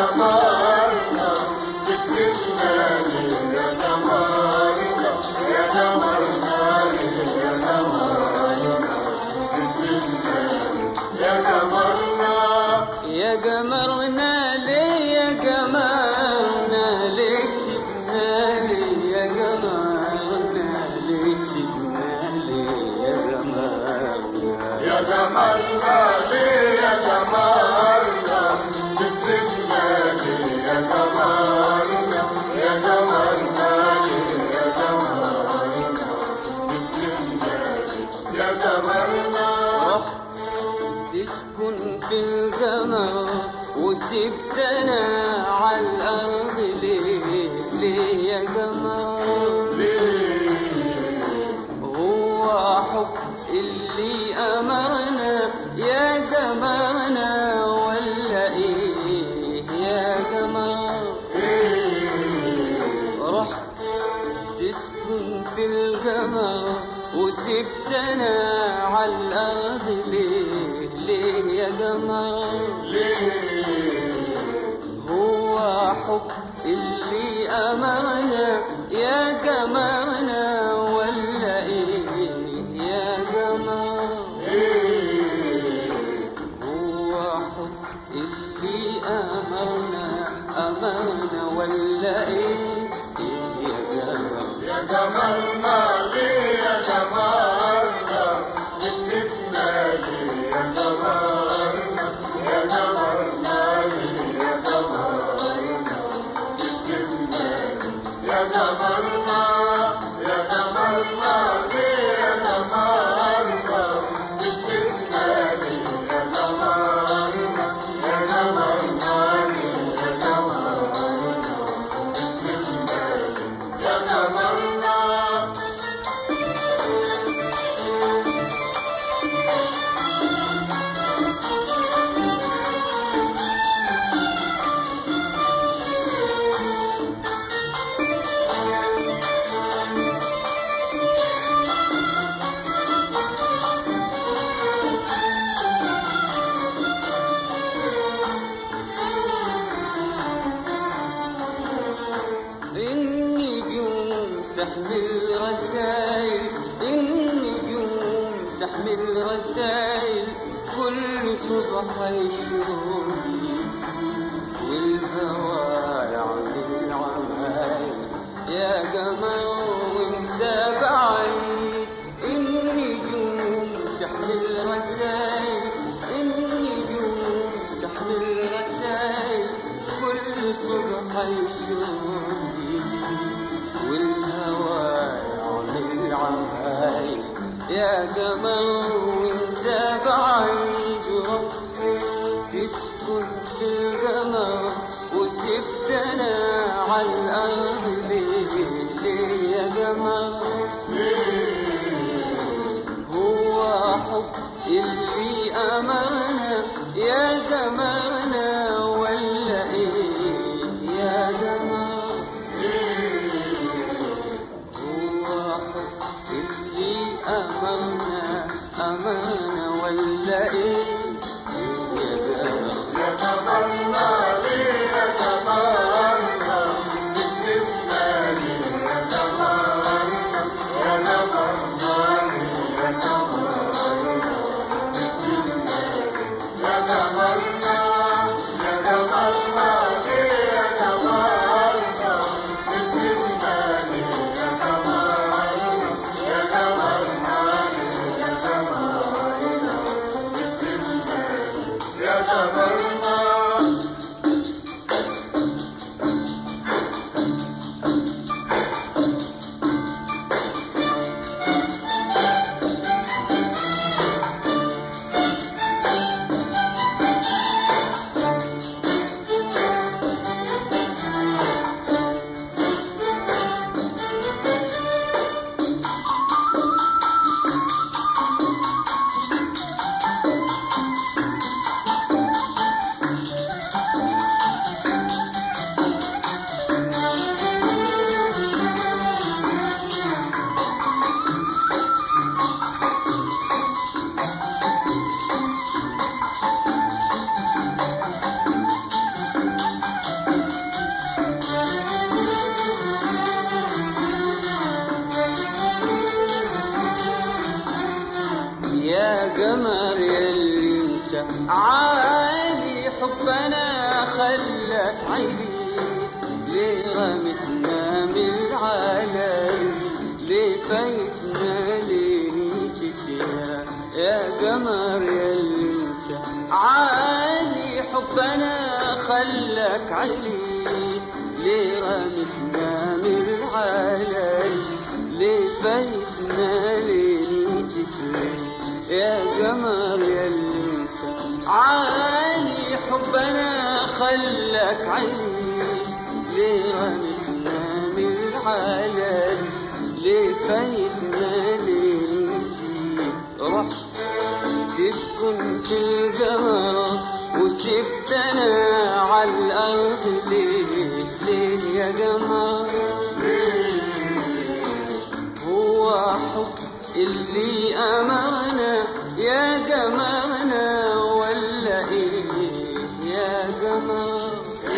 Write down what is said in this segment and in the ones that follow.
قمرنا بتسيبنا ليه يا قمرنا يا قمرنا ليه يا قمرنا بتسيبنا ليه يا قمرنا يا قمرنا ليه يا قمرنا ليه تسيبنا ليه يا قمرنا ليه تسيبنا ليه يا قمرنا يا قمرنا ليه يا قمرنا بتسيبنا ليه يا قمرنا يا قمرنا ليه يا قمرنا بتسيبنا ليه يا قمرنا رحت تسكن في القمر وسبتنا على الأرض ليه ليه يا قمر هو حب اللي أمرنا يا قمرنا ولا إيه يا قمر رحت تسكن في القمر وسبتنا على الأرض ليه ليه يا قمر هو حب اللي أمرنا يا قمرنا ولا إيه يا قمر هو حب اللي أمرنا أمرنا ولا إيه إيه يا قمر يا قمرنا ليه يا قمرنا بتسيبنا ليه يا قمرنا يا قمرنا ليه يا قمرنا بتسيبنا ليه يا قمرنا يا قمرنا ليه يا قمرنا بتسيبنا ليه يا قمرنا يا قمرنا ليه يا قمرنا بتسيبنا ليه يا قمرنا النجوم تحمل رسائل النجوم تحمل رسائل كل صبح الشوق والهوى يعمل عمايل يا قمر وانت بعيد النجوم تحمل رسائل النجوم تحمل رسائل كل صبح الشوق والهوى يعمل عمايل يا قمر وانت بعيد رحت تسكن في القمر وسبتنا على الأرض ليه ليه يا قمر هو حب اللي أمرنا يا قمرنا ولا إيه يا قمر هو حب اللي أمرنا أمرنا خلك عيني ليه رمتنا من العالم ليه فايتنا ليه نسيتنا يا قمر يا اللي انت عالي حبنا خلك عيني ليه رمتنا من العالم ليه فايتنا ليه نسيتنا يا قمر يا اللي انت عالي حبنا خلك عيني ليه رمتنا من العالم ليه فايتنا ليه نسيت رحت تسكن في القمر وسبتنا على الأرض ليه ليه يا قمر هو حب اللي أمرنا يا قمرنا ولا إيه يا قمر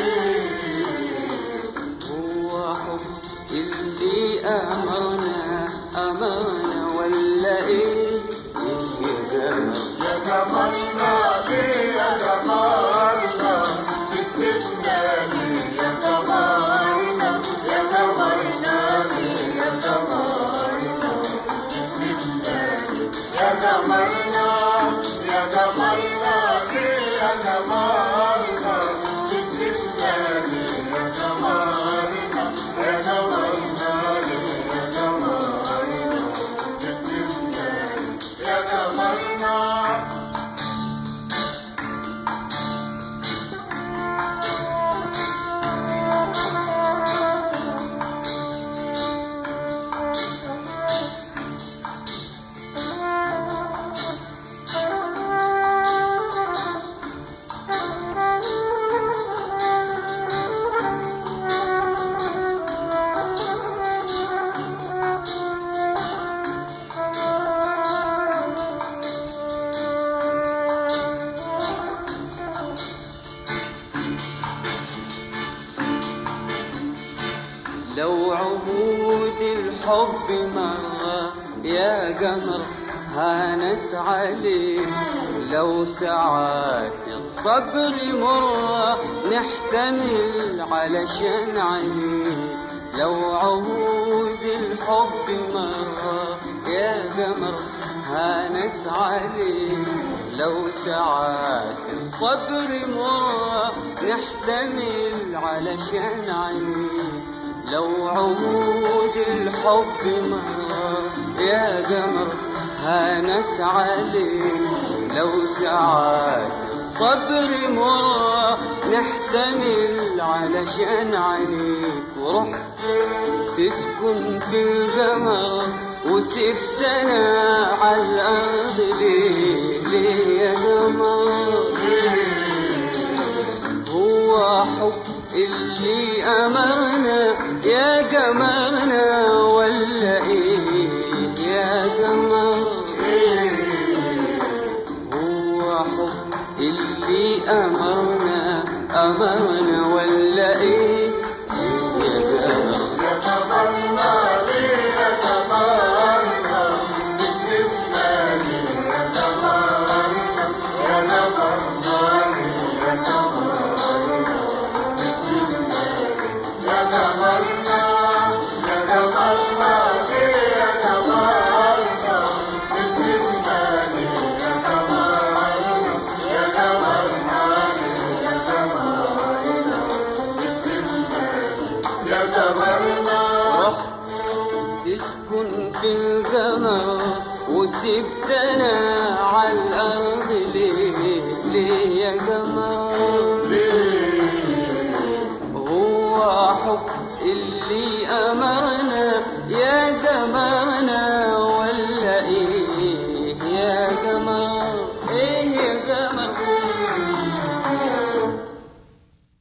هو حب اللي أمرنا أمرنا ولا إيه يا قمر يا جمالنا ليه يا جمالنا بتسيبنا ليه يا جمالنا يا جمالنا ليه يا جمالنا بتسيبنا ليه يا جمالنا يا جمالنا ليه يا جمالنا بتسيبنا ليه يا جمالنا يا جمالنا ليه يا جمالنا بتسيبنا ليه يا جمالنا لو عهود الحب مرة يا قمر هانت عليه لو ساعات الصبر مرة نحتمل علشان عليه لو عهود الحب مرة يا قمر هانت عليه لو ساعات الصبر مرة نحتمل علشان عليه لو عمود الحب مرة يا قمر هانت عليك لو ساعات الصبر مرة نحتمل علشان عليك ورحت تسكن في القمر وسبتنا على الأرض ليه ليه يا قمر هو حب اللي أمرنا يا قمرنا ولا إيه يا قمر هو حب اللي أمرنا أمرنا ولا إيه يا قمر يا جمالنا ليه يا جمالنا بتسيبنا ليه يا جمالنا يا جمالنا ليه يا جمالنا بتسيبنا ليه يا جمالنا يا جمالنا ليه يا جمالنا بتسيبنا ليه يا جمالنا يا جمالنا ليه يا جمالنا بتسيبنا ليه يا جمالنا رحت تسكن في القمر وسبتنا على الأرض ليه ليه يا قمر